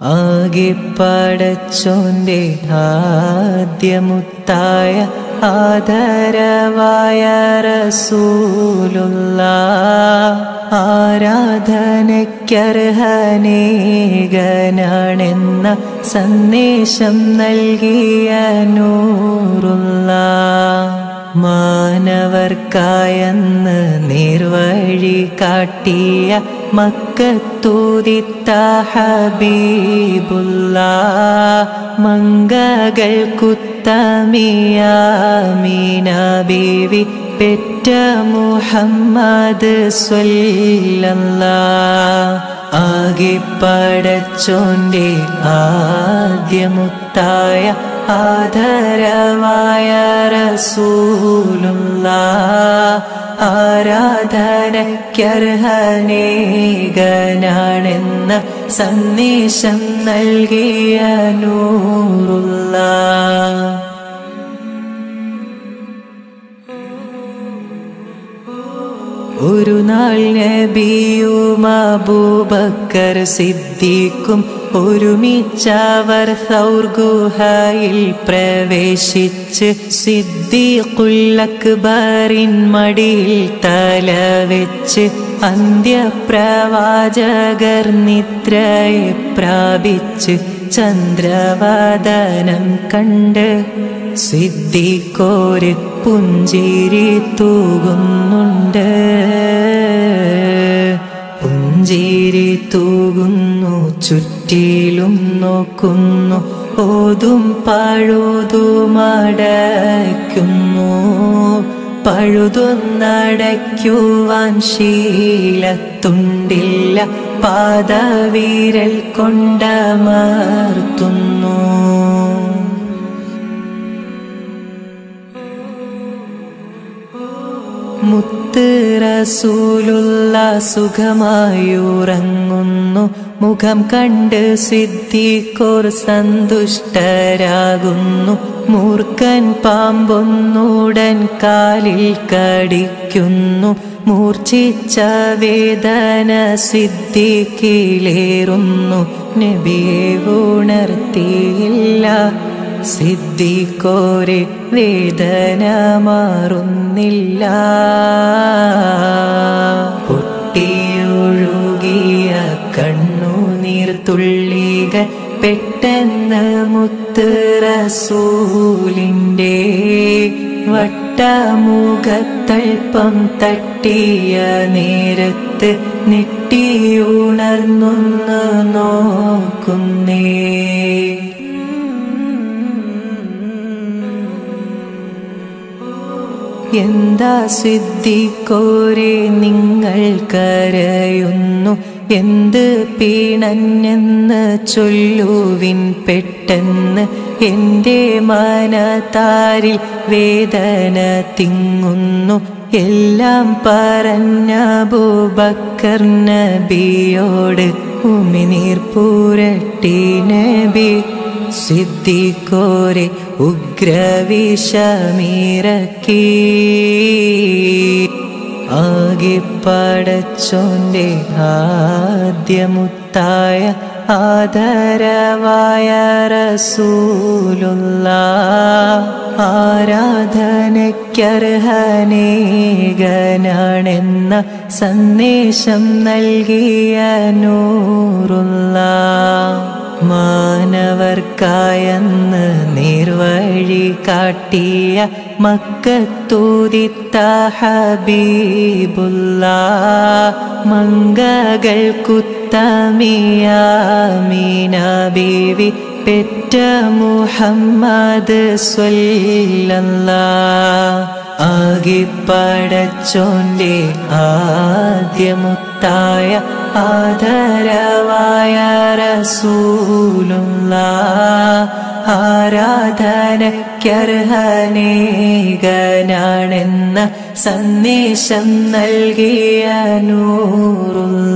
ആകെ പടച്ചോന്റെ ആദ്യമുത്തായ ആദരവായ റസൂലുള്ള ആരാധനയ്ക്കർഹനേകനാണെന്ന സന്ദേശം നൽകിയ നൂറുള്ള മാനവർക്കായെന്ന് നേർവഴി കാട്ടിയ മക്കത്തൂതിത്ത ഹബീബുള്ള മങ്കകൾ കുത്തമിയ മീന ബീവി പെറ്റ മുഹമ്മദ് സ്വല്ലല്ലാ ആകെ പടച്ചോന്റെ ആദ്യമുത്തായ ആദരവായ റസൂലുള്ള ആരാധനയ്ക്കർഹനേകനാണെന്ന സന്ദേശം നൽകിയ നൂറുള്ള ഒരു നാൾ നബിയും അബൂബക്കർ സിദ്ദീഖും ഒരുമിച്ചവർ സൗർഗുഹയിൽ പ്രവേശിച്ച് സിദ്ദീഖുല്ലക്ബറിൻ മടിയിൽ തല വെച്ച് അന്ത്യപ്രവാചകർ നിദ്രയെ പ്രാപിച്ച് ചന്ദ്രവദനം കണ്ട് സിദ്ധിക്കോര് പുഞ്ചിരി തൂകുന്നുണ്ട് പുഞ്ചിരി തൂകുന്നു ചുറ്റിലും നോക്കുന്നു ഓതും പഴുതുമടയ്ക്കുന്നു പഴുതൊന്നടയ്ക്കുവാൻ ശീലത്തുണ്ടില്ല പാദവീരൽ കൊണ്ടമർത്തുന്നു മുത്ത് റസൂലുള്ള സുഖമായുറങ്ങുന്നു മുഖം കണ്ട് സിദ്ധിക്കോർ സന്തുഷ്ടരാകുന്നു മൂർഖൻ പാമ്പൊന്നുടൻ കാലിൽ കടിക്കുന്നു മൂർച്ഛിച്ച വേദന സിദ്ധിക്കിലേറുന്നു നബിയെ ഉണർത്തിയില്ല സിദ്ധിക്കോരെ വേദന മാറുന്നില്ല പൊട്ടിയൊഴുകിയ കണ്ണുനീർ തുള്ളികൾ പെട്ടെന്ന് മുത്ത് റസൂലിൻ്റെ വട്ടമുഖത്തൽപ്പം തട്ടിയ നേരത്ത് നെട്ടിയുണർന്നൊന്ന് നോക്കുന്നേ എന്താ സിദ്ധിക്കോരെ നിങ്ങൾ കരയുന്നു എന്ത് പീണഞ്ഞെന്ന് ചൊല്ലുവിൻ പെട്ടെന്ന് എൻ്റെ മനതാരിൽ വേദന തിങ്ങുന്നു എല്ലാം പറഞ്ഞ ബൂബക്കർ നബിയോട് ഉമിനീർ പൂരട്ടി നബി സിദ്ധിക്കോരെ ഉഗ്രവിഷമീറക്കി ആകെ പടച്ചോന്റെ ആദ്യമുത്തായ ആദരവായ റസൂലുള്ള ആരാധനയ്ക്കർഹനേകനാണെന്ന സന്ദേശം നൽകിയ നൂറുള്ള മാനവർക്കായെന്ന് നേർവഴി കാട്ടിയ മക്കത്തൂതിത്ത ഹബീബുള്ള മങ്കകൾ കുത്തമിയ മീന ബീവി പെറ്റ മുഹമ്മദ് സ്വല്ലല്ലാ ആകെ പടച്ചോന്റെ ആദ്യമുത്തായ ആദരവായ റസൂലുള്ള ആരാധനയ്ക്കർഹനേകനാണെന്ന സന്ദേശം നൽകിയ നൂറുള്ള